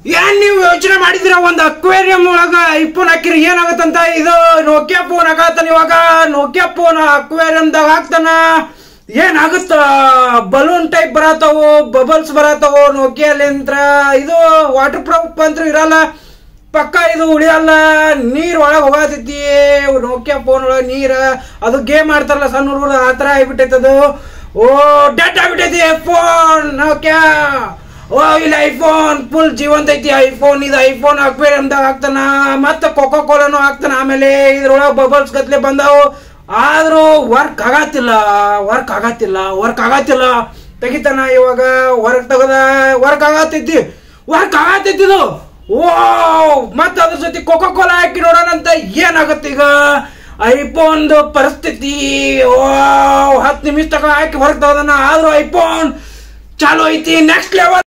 ಏನ್ ನೀವು ಯೋಚನೆ ಮಾಡಿದಿರ ಒಂದ್ ಅಕ್ವೇರಿಯಂ ಒಳಗ ಐಫೋನ್ ಹಾಕಿರಿ ಏನಾಗತ್ತಂತ ಇದು ನೋಕಿಯಾ ಫೋನ್ ಆಗತ್ತಾನ ಇವಾಗ ನೋಕಿಯಾ ಫೋನ್ ಅಕ್ವೇರಿಯಂದಾಗ ಹಾಕ್ತಾನ ಏನಾಗುತ್ತ ಬಲೂನ್ ಟೈಪ್ ಬರತಾವು ಬಬಲ್ಸ್ ಬರತಾವು ನೋಕಿಯಾಲಿಂತ್ರ ಇದು ವಾಟರ್ ಪ್ರೂಫ್ ಅಂತೂ ಇರಲ್ಲ ಪಕ್ಕ ಇದು ಉಳಿಯಲ್ಲ ನೀರ್ ಒಳಗೆ ಹೋಗತೈತಿ ನೋಕಿಯಾ ಫೋನ್ ಒಳಗೆ ನೀರ್ ಅದು ಗೇಮ್ ಆಡ್ತಾರಲ್ಲ ಸಣ್ಣ ಹುಡುಗರು ಆ ಥರ ಆಗ್ಬಿಟ್ಟೈತೆ ಅದು ಓ ಡೆಡ್ ಆಗ್ಬಿಟ್ಟೈತಿ ಫೋನ್ ನೋಕಿಯಾ ಓ ಇಲ್ಲ ಐಫೋನ್ ಫುಲ್ ಜೀವಂತ ಐತಿ ಐಫೋನ್ ಇದು ಐಫೋನ್ ಅಕ್ವೇರಿಯಂದಾಗ ಹಾಕ್ತಾನ ಮತ್ತೆ ಕೊಕೋ ಕೋಲಾನು ಹಾಕ್ತಾನ ಆಮೇಲೆ ಇದ್ರೊಳಗೆ ಬಬಲ್ಸ್ ಗತ್ಲೆ ಬಂದಾವು ಆದ್ರೂ ವರ್ಕ್ ಆಗತ್ತಿಲ್ಲ ವರ್ಕ್ ಆಗತ್ತಿಲ್ಲ ವರ್ಕ್ ಆಗತ್ತಿಲ್ಲ ತೆಗಿತಾನ ಇವಾಗ ವರ್ಕ್ ತೆಗದ ವರ್ಕ್ ಆಗತ್ತೈತಿ ವರ್ಕ್ ಆಗತ್ತೈತಿ ಇದು ಓ ಮತ್ತೆ ಅದ್ರ ಜೊತೆ ಕೊಕೋ ಕೋಲಾ ಹಾಕಿ ನೋಡೋಣ ಅಂತ ಏನಾಗತ್ತೆ ಈಗ ಐಫೋನ್ದು ಪರಿಸ್ಥಿತಿ ಓ ಹತ್ತು ನಿಮಿಷ ತಗ ಹಾಕಿ ಹೊರಗೆ ತೆಗದಾನ ಆದ್ರೂ ಐಫೋನ್ ಚಾಲು ಐತಿ ನೆಕ್ಸ್ಟ್ ಲೆವೆಲ್